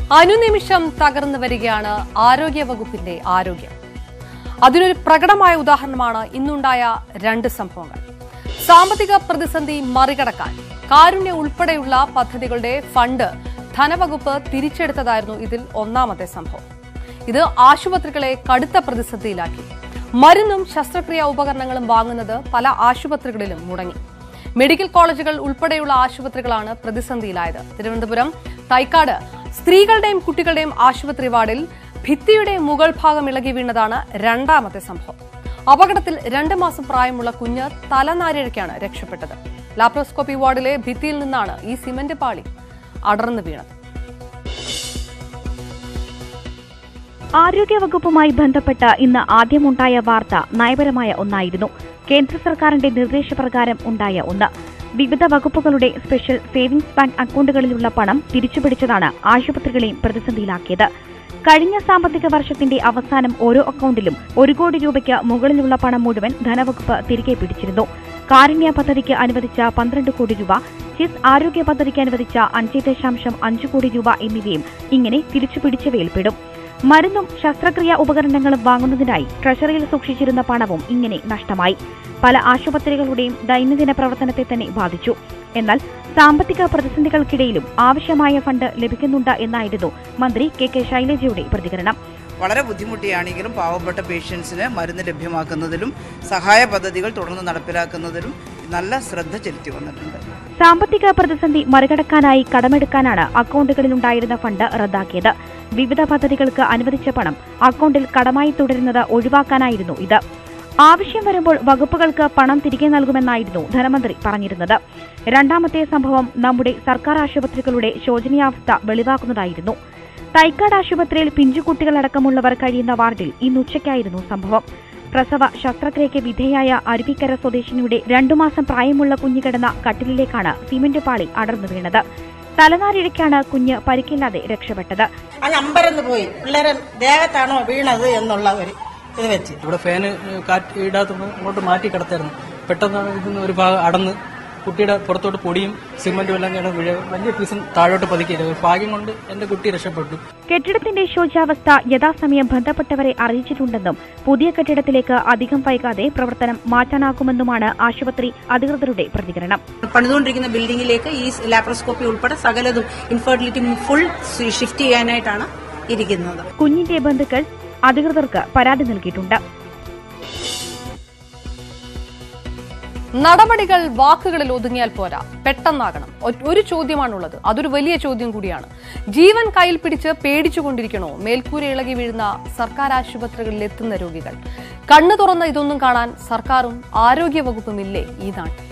അനുനിമിഷം തകർന്നു വരികയാണ് ആരോഗ്യ വകുപ്പിന്റെ ആരോഗ്യം അതിനൊരു പ്രകടമായ ഉദാഹരണമാണ് ഇന്നുണ്ടായ രണ്ട് സംഭവങ്ങൾ സാമ്പത്തിക പ്രതിസന്ധി മറികടക്കാൻ കാരുണ്യ ഉൾപ്പെടെയുള്ള പദ്ധതികളുടെ ഫണ്ട് ധനവകുപ്പ് തിരിച്ചെടുത്തതായിരുന്നു ഇതിൽ ഒന്നാമത്തെ സംഭവം ഇത് ആശുപത്രികളെ കടുത്ത പ്രതിസന്ധിയിലാക്കി മരുന്നും ശസ്ത്രക്രിയാ ഉപകരണങ്ങളും വാങ്ങുന്നത് പല ആശുപത്രികളിലും മുടങ്ങി മെഡിക്കൽ കോളേജുകൾ ഉൾപ്പെടെയുള്ള ആശുപത്രികളാണ് പ്രതിസന്ധിയിലായത് തിരുവനന്തപുരം തൈക്കാട് സ്ത്രീകളുടെയും കുട്ടികളുടെയും ആശുപത്രി വാർഡിൽ ഭിത്തിയുടെ മുകൾ ഭാഗം ഇളകി വീണതാണ് രണ്ടാമത്തെ സംഭവം അപകടത്തിൽ രണ്ട് മാസം പ്രായമുള്ള കുഞ്ഞ് തലനാരിഴയ്ക്കാണ് രക്ഷപ്പെട്ടത് ലാപ്രോസ്കോപ്പി വാർഡിലെ ഭിത്തിയിൽ നിന്നാണ് ഈ സിമന്റ് പാളി അടർന്നു വീണത് ആരോഗ്യവകുപ്പുമായി ബന്ധപ്പെട്ട് ഇന്ന് ആദ്യമുണ്ടായ വാർത്ത നയപരമായ ഒന്നായിരുന്നു കേന്ദ്ര സർക്കാരിന്റെ നിർദ്ദേശപ്രകാരം ഉണ്ടായ ഒന്ന് വിവിധ വകുപ്പുകളുടെ സ്പെഷ്യൽ സേവിംഗ്സ് ബാങ്ക് അക്കൗണ്ടുകളിലുള്ള പണം തിരിച്ചുപിടിച്ചതാണ് ആശുപത്രികളെയും പ്രതിസന്ധിയിലാക്കിയത് കഴിഞ്ഞ സാമ്പത്തിക വർഷത്തിന്റെ അവസാനം ഓരോ അക്കൗണ്ടിലും ഒരു കോടി രൂപയ്ക്ക് മുകളിലുള്ള പണം മുഴുവൻ ധനവകുപ്പ് തിരികെ പിടിച്ചിരുന്നു കാരുണ്യ പദ്ധതിക്ക് അനുവദിച്ച പന്ത്രണ്ട് കോടി രൂപ ചിസ് ആരോഗ്യ പദ്ധതിക്ക് അനുവദിച്ച അഞ്ച് ദശാംശം അഞ്ച് കോടി രൂപ എന്നിവയും ഇങ്ങനെ തിരിച്ചുപിടിച്ചവയിൽ പെടും മരുന്നും ശസ്ത്രക്രിയാ ഉപകരണങ്ങളും വാങ്ങുന്നതിനായി ട്രഷറിയിൽ സൂക്ഷിച്ചിരുന്ന പണവും ഇങ്ങനെ നഷ്ടമായി പല ആശുപത്രികളുടെയും ദൈനംദിന പ്രവർത്തനത്തെ തന്നെ ബാധിച്ചു എന്നാൽ സാമ്പത്തിക പ്രതിസന്ധികൾക്കിടയിലും ആവശ്യമായ ഫണ്ട് ലഭിക്കുന്നുണ്ട് എന്നായിരുന്നു മന്ത്രി കെ കെ ശൈലജയുടെ പ്രതികരണം വളരെ ബുദ്ധിമുട്ടിയാണെങ്കിലും പാവപ്പെട്ട പേഷ്യൻസിന് മരുന്ന് ലഭ്യമാക്കുന്നതിലും സഹായ പദ്ധതികൾ തുടർന്ന് നടപ്പിലാക്കുന്നതിലും നല്ല ശ്രദ്ധ ചെലുത്തി വന്നിട്ടുണ്ട് സാമ്പത്തിക പ്രതിസന്ധി മറികടക്കാനായി കടമെടുക്കാനാണ് അക്കൗണ്ടുകളിലുണ്ടായിരുന്ന ഫണ്ട് റദ്ദാക്കിയത് വിവിധ പദ്ധതികൾക്ക് അനുവദിച്ച പണം അക്കൗണ്ടിൽ കടമായി തുടരുന്നത് ഒഴിവാക്കാനായിരുന്നു ഇത് ആവശ്യം വരുമ്പോൾ വകുപ്പുകൾക്ക് പണം തിരികെ നൽകുമെന്നായിരുന്നു ധനമന്ത്രി പറഞ്ഞിരുന്നത് രണ്ടാമത്തെ സംഭവം നമ്മുടെ സർക്കാർ ആശുപത്രികളുടെ ശോചനീയാവസ്ഥ വെളിവാക്കുന്നതായിരുന്നു തൈക്കാട് ആശുപത്രിയിൽ പിഞ്ചുകുട്ടികളടക്കമുള്ളവർ കഴിയുന്ന വാർഡിൽ ഇന്ന് ഉച്ചയ്ക്കായിരുന്നു സംഭവം പ്രസവ ശസ്ത്രക്രിയയ്ക്ക് വിധേയായ അരുവിക്കര സ്വദേശിനിയുടെ രണ്ടു മാസം പ്രായമുള്ള കുഞ്ഞ് കിടന്ന കട്ടിലിലേക്കാണ് സിമന്റ് പാളി അടർന്നു വീണത് തലനാരിഴയ്ക്കാണ് കുഞ്ഞ് പരിക്കില്ലാതെ രക്ഷപ്പെട്ടത് അങ്ങ് അമ്പരന്ന് പോയി പിള്ളേരെ ദേഹത്താണോ വീണത് എന്നുള്ള ഒരു ഇത് വെച്ച് ഇവിടെ ഫാന് കാറ്റ് ഇടാത്തപ്പോൾ അങ്ങോട്ട് മാറ്റി കിടത്തായിരുന്നു പെട്ടെന്ന് ഇതിന്ന് ഒരു ഭാഗം അടന്ന് കുട്ടിയുടെ പുറത്തോട്ട് പൊടിയും സിമന്റും എല്ലാം ചേർന്ന് വീഴ വലിയ പീസും താഴോട്ട് പതുക്കിയിരുന്നു ഭാഗ്യം കൊണ്ട് എന്റെ കുട്ടി രക്ഷപ്പെട്ടു കെട്ടിടത്തിന്റെ ശോചാവസ്ഥ യഥാസമയം ബന്ധപ്പെട്ടവരെ അറിയിച്ചിട്ടുണ്ടെന്നും പുതിയ കെട്ടിടത്തിലേക്ക് അധികം വൈകാതെ പ്രവർത്തനം മാറ്റാനാകുമെന്നുമാണ് ആശുപത്രി അധികൃതരുടെ പ്രതികരണം പണിതുകൊണ്ടിരിക്കുന്ന ബിൽഡിംഗിലേക്ക് ഈ ലാപ്രോസ്കോപ്പി ഉൾപ്പെടെ സകലതും ഇൻഫെർട്ടിലിറ്റി ഫുൾ ഷിഫ്റ്റ് ചെയ്യാനായിട്ടാണ് ഇരിക്കുന്നത് കുഞ്ഞിന്റെ ബന്ധുക്കൾ അധികൃതർക്ക് പരാതി നൽകിയിട്ടുണ്ട് നടപടികൾ വാക്കുകളിൽ ഒതുങ്ങിയാൽ പോരാ പെട്ടെന്നാകണം ഒ- ഒരു ചോദ്യമാണുള്ളത് അതൊരു വലിയ ചോദ്യം കൂടിയാണ് ജീവൻ കയ്യിൽ പിടിച്ച് പേടിച്ചുകൊണ്ടിരിക്കണോ മേൽക്കൂര ഇളകി വീഴുന്ന സർക്കാർ ആശുപത്രികളിൽ എത്തുന്ന രോഗികൾ കണ്ണു തുറന്ന ഇതൊന്നും കാണാൻ സർക്കാരും ആരോഗ്യ വകുപ്പും ഇല്ലേ ഈ നാട്ടിൽ